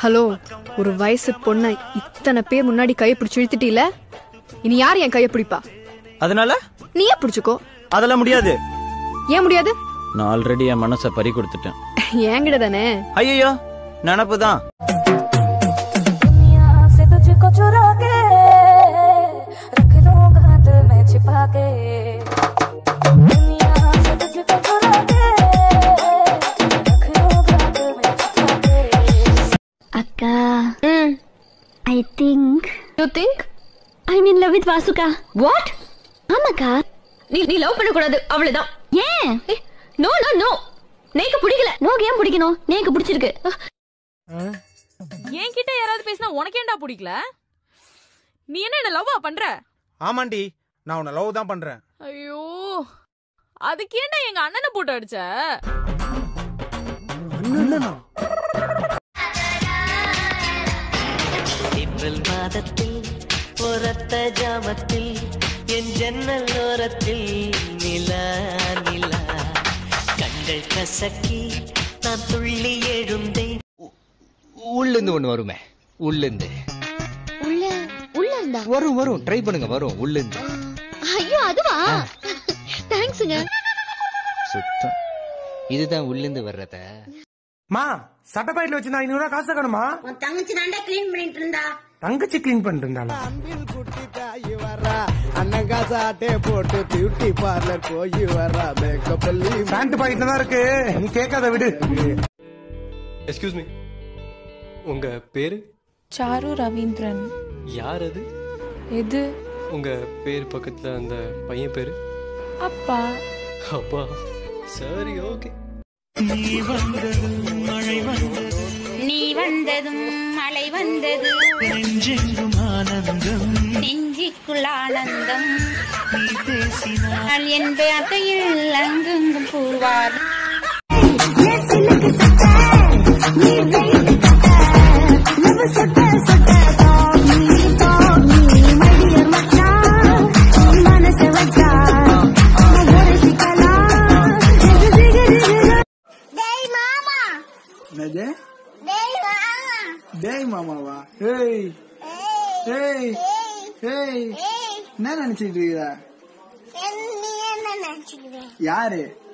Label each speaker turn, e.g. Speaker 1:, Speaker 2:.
Speaker 1: hello ஒரு வயசு பொண்ண இத்தனை பேர் முன்னாடி கையை பிடிச்சு இழுத்துட்டீல இனி யார் என் கையை பிடிப்பா
Speaker 2: அதனால
Speaker 1: நீயே பிடிச்சுக்கோ
Speaker 2: அதெல்லாம் முடியாது
Speaker 1: ஏன் முடியாது
Speaker 2: நான் ஆல்ரெடி என் மனசை பறி கொடுத்துட்டேன்
Speaker 1: என்கிட்ட தானே
Speaker 2: ஐயோ நினப்பு தான்
Speaker 3: दुनिया से तुझको चुरा के रख दूंगा दिल में छिपा के दुनिया से तुझको चुरा के रख दूंगा दिल में छिपा के
Speaker 4: அக்கா I think
Speaker 1: you think
Speaker 4: I mean love with Vasuka
Speaker 1: what
Speaker 4: ஆமாக்கா
Speaker 1: நீ நீ லவ் பண்ண கூடாது அவ்வளவுதான்
Speaker 4: ஏன்
Speaker 1: நோ நோ நோ நேக்கு பிடிக்கல
Speaker 4: நோக்கு ஏன் பிடிக்கணும் நேக்கு பிடிச்சிருக்கு
Speaker 5: என்கிட்ட யாராவது பேசினா உனக்கு ஏன்டா பிடிக்கல நீ என்ன என்ன லவ்வா பண்ற
Speaker 6: ஆமாண்டி நான் உன்னை லவ் தான் பண்றேன்
Speaker 5: ஐயோ அதுக்கு ஏன்டா எங்க அண்ணனை போட்டு அடிச்ச
Speaker 7: ஏப்ரல் மாதத்தில் ஒரத்த ஜாமத்தில் என் ஜன்னல் ஓரத்தில் நிலா நிலா கண்கள் கசக்கி நான் துள்ளி எழுந்தேன்
Speaker 8: உள்ளிருந்து ஒண்ணு வருமே உள்ளிருந்து
Speaker 4: உள்ள உள்ள இருந்தா
Speaker 8: வரும் வரும் ட்ரை பண்ணுங்க வரும் உள்ளிருந்து
Speaker 4: ஐயோ அதுவா தேங்க்ஸுங்க
Speaker 8: சுத்தம் இதுதான் உள்ளிருந்து வர்றத
Speaker 6: மா சட்டை பாயிட்ல வச்சு நான் ஐநூறு ரூபா காசு தரணுமா
Speaker 9: உன் தங்கச்சி தாண்டா கிளீன் பண்ணிட்டு இருந்தா
Speaker 6: தங்கச்சி கிளீன் பண்ணிட்டு இருந்தாளா
Speaker 10: அண்ணன் காசாட்டே போட்டு பியூட்டி பார்லர் போய் வர்றா மேக்கப்
Speaker 6: பேண்ட் பாக்கெட்ல தான் இருக்கு நீ கேட்காத விடு
Speaker 11: எக்ஸ்கியூஸ் மீ உங்க பேரு
Speaker 3: चारू रवींद्रन
Speaker 11: யார் அது
Speaker 3: இது
Speaker 11: உங்க பேர் பக்கத்துல அந்த பையன் பேரு
Speaker 3: அப்பா
Speaker 11: அப்பா சரி ஓகே
Speaker 7: நீ வந்ததும் மழை வந்தது
Speaker 9: நீ வந்ததும் மழை வந்தது
Speaker 7: நெஞ்செங்கும் ஆனந்தம்
Speaker 9: நெஞ்சிக்குள் ஆனந்தம்
Speaker 7: நீ பேசினார்
Speaker 9: என் பேட்டையில் அங்கெங்கும் பூவார்
Speaker 10: என்னது டேய் மாமாவா ஏய் ஏய் ஏய் என்ன நினைச்சிட்டு இருக்கிற யாரு